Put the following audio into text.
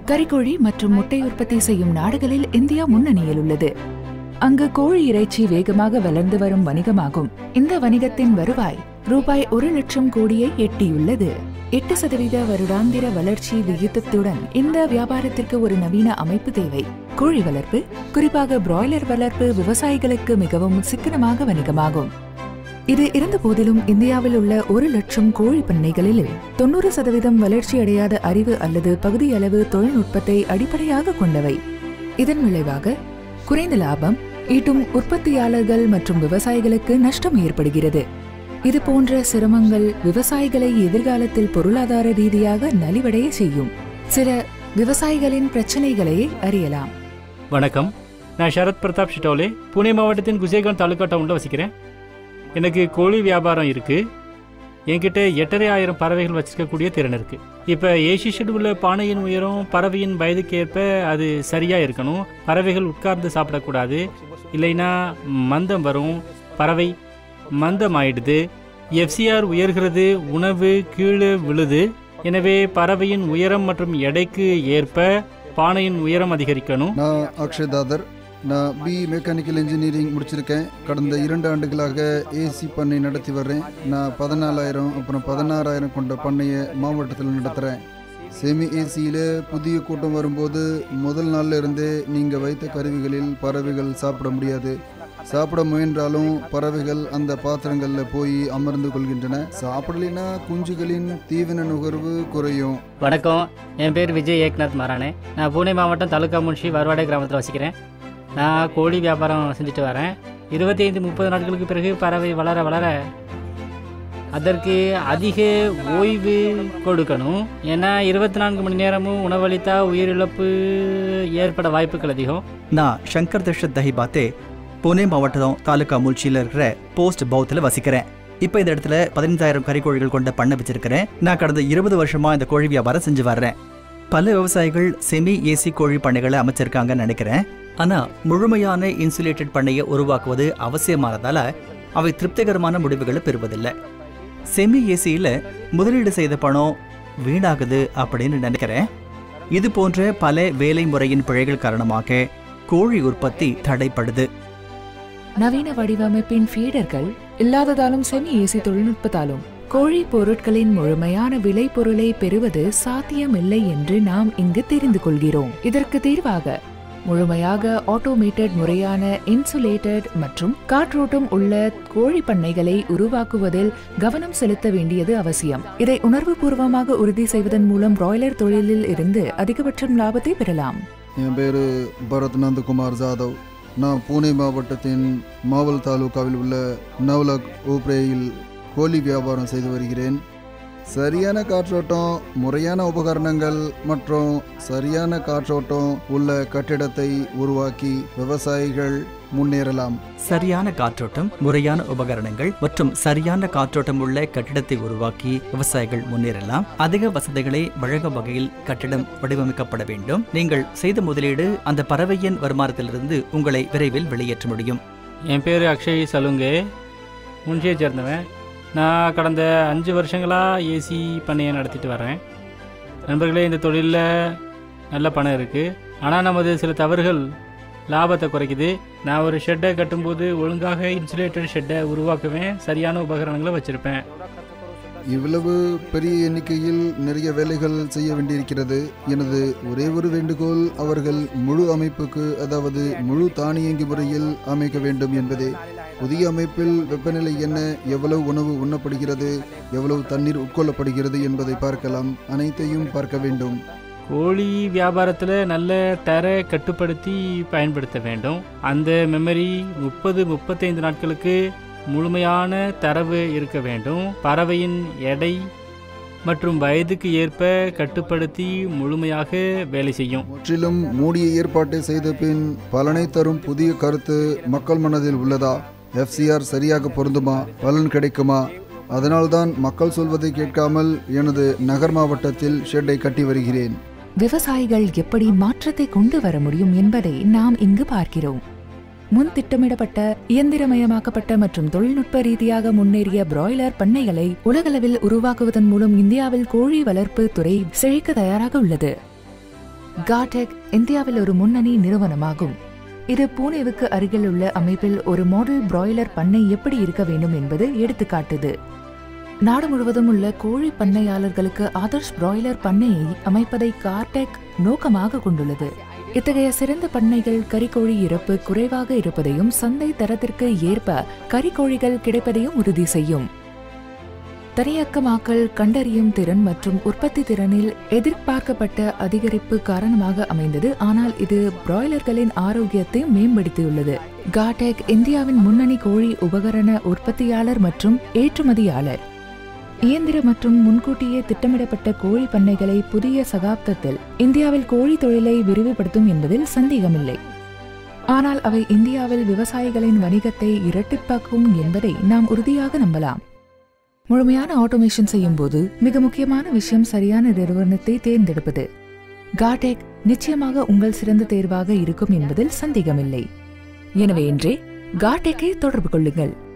கறிக்கோழி மற்றும் முட்டை உற்பத்தி செய்யும் நாடுகளில் இந்தியா முன்னணியில் உள்ளது அங்கு கோழி இறைச்சி வேகமாக வளர்ந்து வரும் வணிகமாகும் இந்த வணிகத்தின் வருவாய் ரூபாய் ஒரு லட்சம் கோடியை எட்டியுள்ளது எட்டு சதவீத வருடாந்திர வளர்ச்சி விகிதத்துடன் இந்த வியாபாரத்திற்கு ஒரு நவீன அமைப்பு தேவை கோழி வளர்ப்பு குறிப்பாக பிராய்லர் வளர்ப்பு விவசாயிகளுக்கு மிகவும் சிக்கனமாக வணிகமாகும் இது இருந்த போதிலும் இந்தியாவில் உள்ள ஒரு லட்சம் கோழி பண்ணைகளில் தொண்ணூறு சதவீதம் வளர்ச்சி அடையாத அறிவு அல்லது பகுதியளவு தொழில்நுட்பத்தை அடிப்படையாக கொண்டவை இதன் விளைவாக குறைந்த லாபம் ஈட்டும் உற்பத்தியாளர்கள் மற்றும் விவசாயிகளுக்கு நஷ்டம் ஏற்படுகிறது இது போன்ற சிரமங்கள் விவசாயிகளை எதிர்காலத்தில் பொருளாதார ரீதியாக நலிவடைய செய்யும் சில விவசாயிகளின் பிரச்சனைகளை அறியலாம் வணக்கம் நான் சரத் பிரதாப் ஷிட்டோலே புனே மாவட்டத்தின் குசேகான் தாலுகா டவுனில் வசிக்கிறேன் எனக்கு கோழி வியாபாரம் இருக்குது என்கிட்ட எட்டரை ஆயிரம் பறவைகள் வச்சிருக்கக்கூடிய திறன் இருக்குது இப்போ ஏசி ஷெட் உள்ள பானையின் உயரம் பறவையின் வயதுக்கு ஏற்ப அது சரியாக இருக்கணும் பறவைகள் உட்கார்ந்து சாப்பிடக்கூடாது இல்லைன்னா மந்தம் வரும் பறவை மந்தம் ஆயிடுது எஃப்சிஆர் உயர்கிறது உணவு கீழே விழுது எனவே பறவையின் உயரம் மற்றும் எடைக்கு ஏற்ப பானையின் உயரம் அதிகரிக்கணும் நான் அக்ஷய் தாதர் நான் பி மெக்கானிக்கல் இன்ஜினியரிங் முடிச்சிருக்கேன் கடந்த இரண்டு ஆண்டுகளாக ஏசி பண்ணை நடத்தி வர்றேன் நான் பதினாலாயிரம் அப்புறம் பதினாறாயிரம் கொண்ட பண்ணையை மாவட்டத்தில் நடத்துகிறேன் செமி ஏசியில் புதிய கூட்டம் வரும்போது முதல் நாள்ல இருந்தே நீங்கள் வைத்த கருவிகளில் பறவைகள் சாப்பிட முடியாது சாப்பிட முயன்றாலும் பறவைகள் அந்த பாத்திரங்களில் போய் அமர்ந்து கொள்கின்றன சாப்பிடலைன்னா குஞ்சுகளின் தீவன நுகர்வு குறையும் வணக்கம் என் பேர் விஜய் ஏக்நாத் மாரானே நான் பூனே மாவட்டம் தலுக்கா முன்ஷி வருவாடை கிராமத்தில் வசிக்கிறேன் நான் கோழி வியாபாரம் செஞ்சுட்டு வரேன் இருபத்தி ஐந்து முப்பது நாட்களுக்கு பிறகு பறவை வளர வளர அதற்கு அதிக ஓய்வு கொடுக்கணும் ஏன்னா இருபத்தி நான்கு மணி நேரமும் உணவளித்தா உயிரிழப்பு ஏற்பட வாய்ப்புகள் அதிகம் நான் சங்கர் தர்ஷத் தஹிபாத்தே புனே மாவட்டம் தாலுகா முல்ச்சியில் இருக்கிற போஸ்ட் பௌத்தில் வசிக்கிறேன் இப்போ இந்த இடத்துல பதினைந்தாயிரம் கறிக்கோழிகள் கொண்ட பண்ணை வச்சிருக்கிறேன் நான் கடந்த இருபது வருஷமா இந்த கோழி வியாபாரம் செஞ்சு வர்றேன் பல விவசாயிகள் செமி ஏசி கோழி பண்ணைகளை அமைச்சிருக்காங்கன்னு நினைக்கிறேன் ஆனா முழுமையான இன்சுலேட்டட் பண்ணையை உருவாக்குவது அவசியமானதால அவை திருப்திகரமான முடிவுகளை பெறுவதில்லை செமி ஏசியில் முதலீடு செய்த பணம் வீணாகுது அப்படின்னு நினைக்கிறேன் இது போன்ற பல வேலை முறையின் பிழைகள் காரணமாக கோழி உற்பத்தி தடைப்படுது நவீன வடிவமைப்பின் ஃபீடர்கள் இல்லாததாலும் செமி ஏசி தொழில்நுட்பத்தாலும் கோழி பொருட்களின் முழுமையான விலை பொருளை பெறுவது சாத்தியமில்லை என்று நாம் இங்கு தெரிந்து கொள்கிறோம் இதற்கு தீர்வாக முழுமையாக ஆட்டோமேட்டட் முறையான இன்சுலேட்டட் மற்றும் காற்றோட்டம் உள்ள கோழி பண்ணைகளை உருவாக்குவதில் கவனம் செலுத்த வேண்டியது அவசியம் இதை உணர்வுபூர்வமாக உறுதி செய்வதன் மூலம் பிராய்லர் தொழிலில் இருந்து அதிகபட்சம் லாபத்தை பெறலாம் என் பேர் பரத் நந்தகுமார் ஜாதவ் நான் பூனே மாவட்டத்தின் மாவல் தாலுகாவில் உள்ள நவ்லக் ஊப்ரேயில் கோழி வியாபாரம் செய்து வருகிறேன் சரியான காற்றோட்டம் முறையான உபகரணங்கள் மற்றும் சரியான காற்றோட்டம் உள்ள கட்டிடத்தை உருவாக்கி விவசாயிகள் முன்னேறலாம் சரியான காற்றோட்டம் முறையான உபகரணங்கள் மற்றும் சரியான காற்றோட்டம் உள்ள கட்டிடத்தை உருவாக்கி விவசாயிகள் முன்னேறலாம் அதிக வசதிகளை வழங்கும் வகையில் கட்டிடம் வடிவமைக்கப்பட வேண்டும் நீங்கள் செய்த முதலீடு அந்த பறவையின் வருமானத்திலிருந்து உங்களை விரைவில் வெளியேற்ற முடியும் என் பேர் அக்ஷய் சலுங்கே முன்ஷியை சேர்ந்தவன் நான் கடந்த அஞ்சு வருஷங்களாக ஏசி பண்ணையை நடத்திட்டு வரேன் நண்பர்களே இந்த தொழிலில் நல்ல பணம் இருக்குது ஆனால் நமது சில தவறுகள் லாபத்தை குறைக்குது நான் ஒரு ஷெட்டை கட்டும்போது ஒழுங்காக இன்சுலேட்டட் ஷெட்டை உருவாக்குவேன் சரியான உபகரணங்களை வச்சுருப்பேன் இவ்வளவு பெரிய எண்ணிக்கையில் நிறைய வேலைகள் செய்ய வேண்டியிருக்கிறது எனது ஒரே ஒரு வேண்டுகோள் அவர்கள் முழு அமைப்புக்கு அதாவது முழு தானியங்கி முறையில் அமைக்க வேண்டும் என்பதே புதிய அமைப்பில் வெப்பநிலை என்ன எவ்வளவு உணவு உண்ணப்படுகிறது எவ்வளவு தண்ணீர் உட்கொள்ளப்படுகிறது என்பதை பார்க்கலாம் அனைத்தையும் பார்க்க வேண்டும் கோழி வியாபாரத்தில் நல்ல டரை கட்டுப்படுத்தி பயன்படுத்த வேண்டும் அந்த மெமரி முப்பது முப்பத்தைந்து நாட்களுக்கு முழுமையான தரவு இருக்க வேண்டும் பறவையின் எடை மற்றும் வயதுக்கு ஏற்ப கட்டுப்படுத்தி முழுமையாக வேலை செய்யும் முற்றிலும் மூடிய ஏற்பாட்டை செய்த பின் பலனை தரும் புதிய கருத்து மக்கள் மனதில் உள்ளதா எஃப்சிஆர் சரியாக பொருந்துமா பலன் கிடைக்குமா அதனால்தான் மக்கள் சொல்வதை கேட்காமல் எனது நகர் மாவட்டத்தில் ஷெட்டை கட்டி வருகிறேன் விவசாயிகள் எப்படி மாற்றத்தை கொண்டு வர முடியும் என்பதை நாம் இங்கு பார்க்கிறோம் முன் திட்டமிடப்பட்ட இயந்திரமயமாக்கப்பட்ட மற்றும் தொழில்நுட்ப ரீதியாக முன்னேறிய பிராய்லர் பண்ணைகளை உலகளவில் உருவாக்குவதன் மூலம் இந்தியாவில் கோழி வளர்ப்பு துறை செழிக்க தயாராக உள்ளது காடெக் இந்தியாவில் ஒரு முன்னணி நிறுவனமாகும் இது பூனேவுக்கு அருகில் உள்ள அமைப்பில் ஒரு மாடல் பிராய்லர் பண்ணை எப்படி இருக்க வேண்டும் என்பது எடுத்துக்காட்டுது நாடு முழுவதும் உள்ள கோழி பண்ணையாளர்களுக்கு ஆதர்ஷ் பிராய்லர் பண்ணையை அமைப்பதை கார்டெக் நோக்கமாக கொண்டுள்ளது இத்தகைய சிறந்த பண்ணைகள் கறிக்கோழி இறப்பு குறைவாக இருப்பதையும் சந்தை தரத்திற்கு ஏற்ப கறிக்கோழிகள் கிடைப்பதையும் உறுதி செய்யும் தனியாக்கமாக்கல் கண்டறியும் திறன் மற்றும் உற்பத்தி திறனில் எதிர்பார்க்கப்பட்ட அதிகரிப்பு காரணமாக அமைந்தது ஆனால் இது பிராய்லர்களின் ஆரோக்கியத்தை மேம்படுத்தியுள்ளது காடெக் இந்தியாவின் முன்னணி கோழி உபகரண உற்பத்தியாளர் மற்றும் ஏற்றுமதியாளர் இயந்திர மற்றும் முன்கூட்டியே திட்டமிடப்பட்ட கோழி பண்ணைகளை புதிய சகாப்தத்தில் இந்தியாவில் கோழி தொழிலை விரிவுபடுத்தும் என்பதில் சந்தேகமில்லை ஆனால் அவை இந்தியாவில் விவசாயிகளின் வணிகத்தை இரட்டிப்பாக்கும் என்பதை நாம் உறுதியாக நம்பலாம் முழுமையான ஆட்டோமேஷன் செய்யும் போது மிக முக்கியமான விஷயம் சரியான நிறுவனத்தை தேர்ந்தெடுப்பது காடெக் நிச்சயமாக உங்கள் சிறந்த தேர்வாக இருக்கும் என்பதில் சந்தேகமில்லை எனவே இன்றே காடெக்கை தொடர்பு கொள்ளுங்கள்